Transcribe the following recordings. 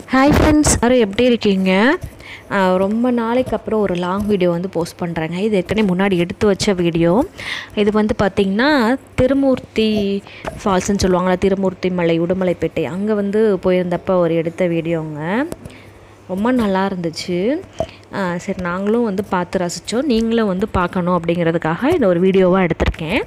hi friends எல்லாரும் எப்படி இருக்கீங்க ஆஹ் ரொம்ப நாளைக்கு அப்புறம் ஒரு லாங் வீடியோ வந்து போஸ்ட் பண்ணுறேங்க இது ஏற்கனவே முன்னாடி எடுத்து வச்ச வீடியோ இது வந்து பார்த்திங்கன்னா திருமூர்த்தி ஃபால்ஸ்னு சொல்லுவாங்களா திருமூர்த்தி மலை உடுமலைப்பேட்டை அங்கே வந்து போயிருந்தப்போ ஒரு எடுத்த வீடியோங்க ரொம்ப நல்லா இருந்துச்சு ஆஹ் சரி நாங்களும் வந்து பார்த்து ரசித்தோம் நீங்களும் வந்து பார்க்கணும் அப்படிங்கிறதுக்காக இந்த ஒரு வீடியோவாக எடுத்திருக்கேன்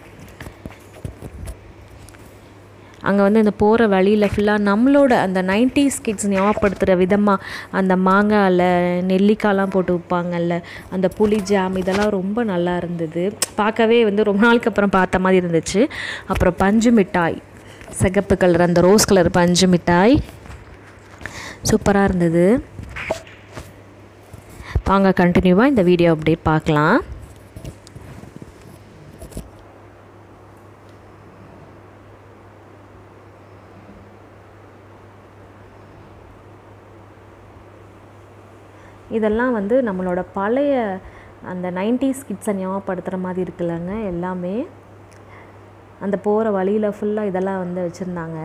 அங்கே வந்து இந்த போகிற வழியில் ஃபுல்லாக நம்மளோட அந்த நைன்டிஸ் கிட்ஸ் ஞாபகப்படுத்துகிற விதமாக அந்த மாங்காயில் நெல்லிக்காய்லாம் போட்டு விற்பாங்கல்ல அந்த புளி ஜாம் இதெல்லாம் ரொம்ப நல்லா இருந்தது பார்க்கவே வந்து ரொம்ப நாளுக்கு அப்புறம் பார்த்த மாதிரி இருந்துச்சு அப்புறம் பஞ்சு மிட்டாய் சிகப்பு கலர் அந்த ரோஸ் கலர் பஞ்சு மிட்டாய் சூப்பராக இருந்தது வாங்க கண்டினியூவாக இந்த வீடியோ அப்படியே பார்க்கலாம் இதெல்லாம் வந்து நம்மளோட பழைய அந்த நைன்டிஸ் கிட்ஸை ஞாபகப்படுத்துகிற மாதிரி இருக்குல்லங்க எல்லாமே அந்த போகிற வழியில் ஃபுல்லாக இதெல்லாம் வந்து வச்சுருந்தாங்க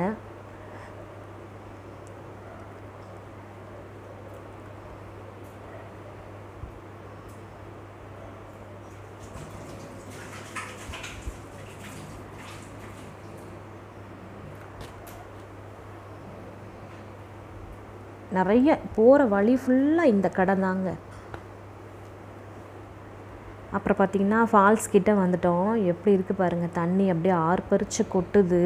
நிறைய போகிற வழி ஃபுல்லாக இந்த கடை தாங்க அப்புறம் பார்த்திங்கன்னா ஃபால்ஸ் கிட்ட வந்துட்டோம் எப்படி இருக்குது பாருங்கள் தண்ணி அப்படியே ஆர்ப்பரிச்சு கொட்டுது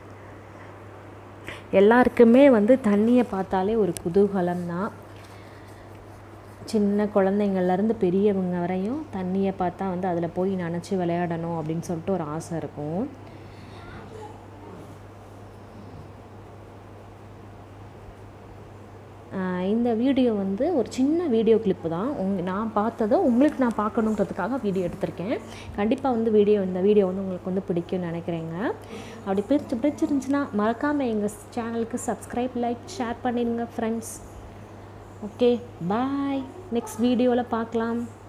எல்லாருக்குமே வந்து தண்ணியை பார்த்தாலே ஒரு குதூகலம் தான் சின்ன குழந்தைங்கள்லேருந்து பெரியவங்க வரையும் தண்ணியை பார்த்தா வந்து அதில் போய் நினச்சி விளையாடணும் அப்படின்னு சொல்லிட்டு ஒரு ஆசை இருக்கும் இந்த வீடியோ வந்து ஒரு சின்ன வீடியோ கிளிப்பு தான் உங் நான் பார்த்ததை உங்களுக்கு நான் பார்க்கணுன்றதுக்காக வீடியோ எடுத்திருக்கேன் கண்டிப்பாக வந்து வீடியோ இந்த வீடியோ வந்து உங்களுக்கு வந்து பிடிக்கும்னு நினைக்கிறேங்க அப்படி பிடிச்சி பிடிச்சிருந்துச்சுன்னா மறக்காமல் எங்கள் சேனலுக்கு சப்ஸ்கிரைப் லைக் ஷேர் பண்ணிடுங்க ஃப்ரெண்ட்ஸ் ஓகே பாய் நெக்ஸ்ட் வீடியோவில் பார்க்கலாம்